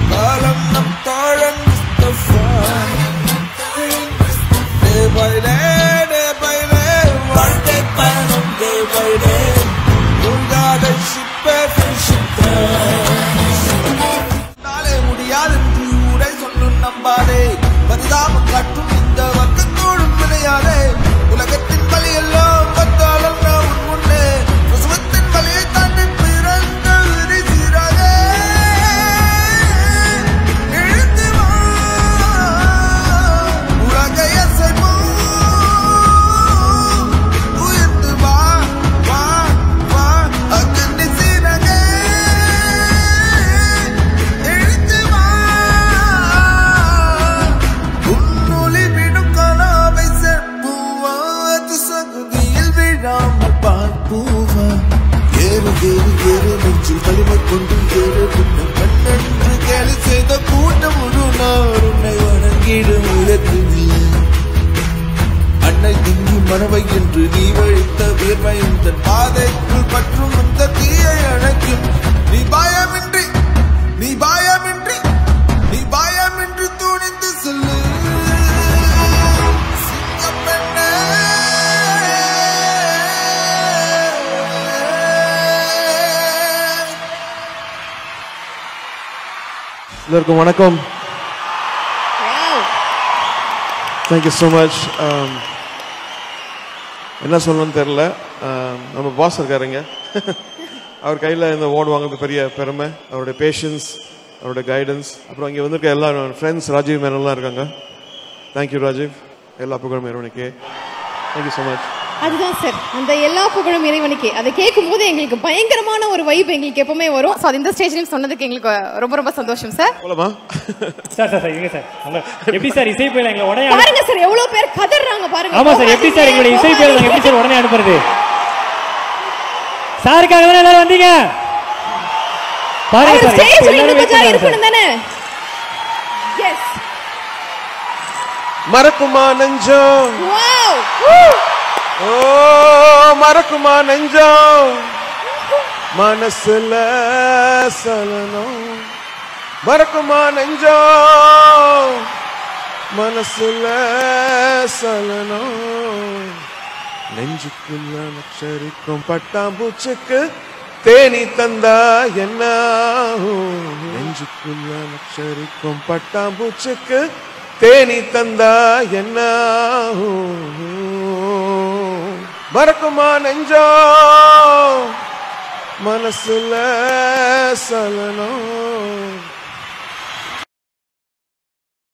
காலம் நம் தோழன் Mustafa Day by day, day by day, வாழ்க்கை பயணம் day by day. மூழ்காத ship A friendship நாளே முடியாதென்று ஊரை சொல்லும் நம்பாதே பரிதாபம் காட்டும் இந்த வர்க்கத்தோடும் விளையாதே உலகத்தின் வழியெல்லாம் பத்தாளம் நான் உன் முன்னே பிரசவத்தின் வழியை தாண்டி பிறந்த விரிசிறாதே எழுந்து வா உலகை அசைப்போம் உயர்ந்து வா வா வா அகண்டி சீரகே எழுந்து வா உன்னொளி விடும் கலாவை செப்புவா அது சகுதியில் விழாமல் பார்ப்பூவா ஏறு ஏறு ஏறு நெஞ்சில் வலிமை கொண்டு ஏறு பின்னர் கண்ணென்று கேலி செய்த கூட்டம் ஒரு நாள் உன்னை வணங்கிடும் உயர்த்துவில்லை அன்னை திங்கி மனவை என்று நீ வழித்த வியர்வை இந்த பாதைக்குள் பற்றும் இந்த தீயை அணைக்கும் நீ பயமின்றி நீ பயமின்றி நீ பயமின்றி துணிந்து சொல்லு சிங்கப்பெண்ணே. எல்லோருக்கும் வணக்கம் தேங்க்யூ ஸோ மச் என்ன சொல்லணும்னு தெரில நம்ம பாஸ் இருக்காருங்க அவர் கையில் இந்த ஓடு வாங்குறது பெரிய பெருமை அவருடைய பேஷன்ஸ் அவருடைய கைடன்ஸ் அப்புறம் இங்கே வந்திருக்க எல்லா ஃப்ரெண்ட்ஸ் ராஜீவ் மேனன்லாம் இருக்காங்க தேங்க்யூ ராஜீவ் எல்லா புகழும் இறைவனுக்கு தேங்க்யூ ஸோ மச் அதுதான் சார் அந்த எல்லா புகழும் இறைவனுக்கே அதை கேட்கும் போது எங்களுக்கு பயங்கரமான ஒரு வைப் எங்களுக்கு எப்பவுமே வரும் ஸோ அது இந்த ஸ்டேஜ்லையும் சொன்னதுக்கு எங்களுக்கு ரொம்ப ரொம்ப சந்தோஷம் சார் போலமா சார் சார் சார் இருங்க சார் உங்க எப்படி சார் இசை புயல் எங்களை உடனே அனு- பாருங்க சார் எவ்வளவு பேர் கதறாங்க பாருங்க ஆமா சார் எப்படி சார் எங்களுடைய இசை புயல் நாங்க எப்படி சார் உடனே அனுப்புறது சாருக்காக தானே எல்லாரும் வந்தீங்க பாருங்க அவர் சார் ஸ்டேஜ்ல எல்லாரும் இன்னும் wait கொஞ்சம் பண்றாங்க சார். இருக்கணும் தானே எஸ் மறக்குமா நெஞ்சம் வாவ் ஓ மறக்குமா நெஞ்சம் மனசுல சலனம் மறக்குமா நெஞ்சம் மனசுல சலனம் நெஞ்சுக்குள்ள நச்சரிக்கும் பட்டாம்பூச்சுக்கு தேனி தந்தா என்ன ஆகும்? நெஞ்சுக்குள்ள நச்சரிக்கும் பட்டாம்பூச்சுக்கு தேனி தந்தா என்ன ஆகும்? மறக்குமா நெஞ்சோ மனசுல சலனம்